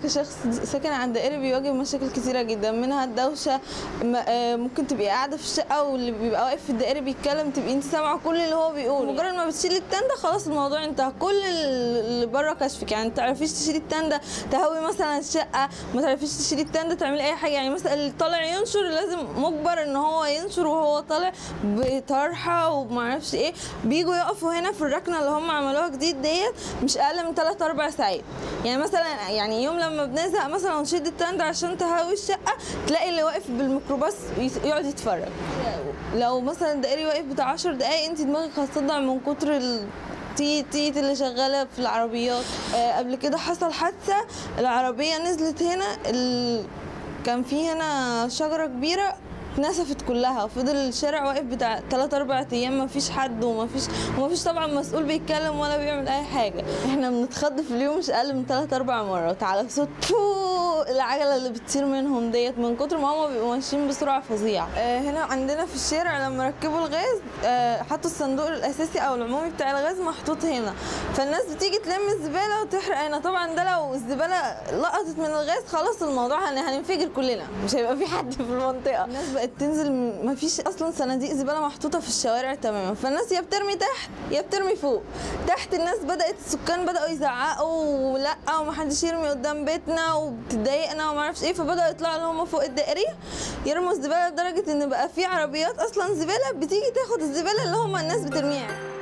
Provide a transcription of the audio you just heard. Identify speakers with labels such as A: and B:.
A: كشخص ساكن على الدائري بيواجه مشاكل كتيره جدا منها الدوشه م- آه، ممكن تبقي قاعده في الشقه واللي بيبقى واقف في الدائري بيتكلم تبقي انت سامعه كل اللي هو بيقوله مجرد ما بتشيلي التنده خلاص الموضوع انتهى كل اللي بره كشفك يعني ما تعرفيش تشيلي التنده تهوي مثلا الشقه ما تعرفيش تشيلي التنده تعملي اي حاجه يعني مثلا اللي طالع ينشر لازم مجبر ان هو ينشر وهو طالع بطرحه وما اعرفش ايه بيجوا يقفوا هنا في الركنه اللي هم عملوها جديد ديت مش اقل من 3 4 ساعات يعني مثلا يعني يوم لما بنزهق مثلا ونشد التند عشان تهوي الشقه تلاقي اللي واقف بالميكروباص يس- يقعد يتفرج لو مثلا الدائري واقف بتاع 10 دقايق انت دماغك هتصدع من كتر ال تيت تيت اللي شغاله في العربيات آه قبل كده حصل حادثه العربيه نزلت هنا ال... كان في هنا شجره كبيره اتنسفت كلها وفضل الشارع واقف بتاع 3 4 ايام ما فيش حد وما فيش وما فيش طبعا مسؤول بيتكلم ولا بيعمل اي حاجه احنا بنتخض في اليوم مش اقل من 3 4 مرات على صوت فو العجله اللي بتطير منهم ديت من كتر ما هم بيبقوا ماشيين بسرعه فظيعه اه هنا عندنا في الشارع لما ركبوا الغاز اه حطوا الصندوق الاساسي او العمومي بتاع الغاز محطوط هنا فالناس بتيجي تلم الزباله وتحرق هنا طبعا ده لو الزباله لقطت من الغاز خلاص الموضوع هن- هننفجر كلنا مش هيبقى في حد في المنطقه الناس بقت تنزل م- مفيش اصلا صناديق زباله محطوطه في الشوارع تماما فالناس يا بترمي تحت يا بترمي فوق تحت الناس بدات السكان بداوا يزعقوا ولا ومحدش يرمي قدام بيتنا وبتضايقنا وما اعرفش ايه فبداوا يطلعوا اللي هم فوق الدائريه يرموا الزباله لدرجه ان بقى في عربيات اصلا زباله بتيجي تاخد الزباله اللي هم الناس بترميها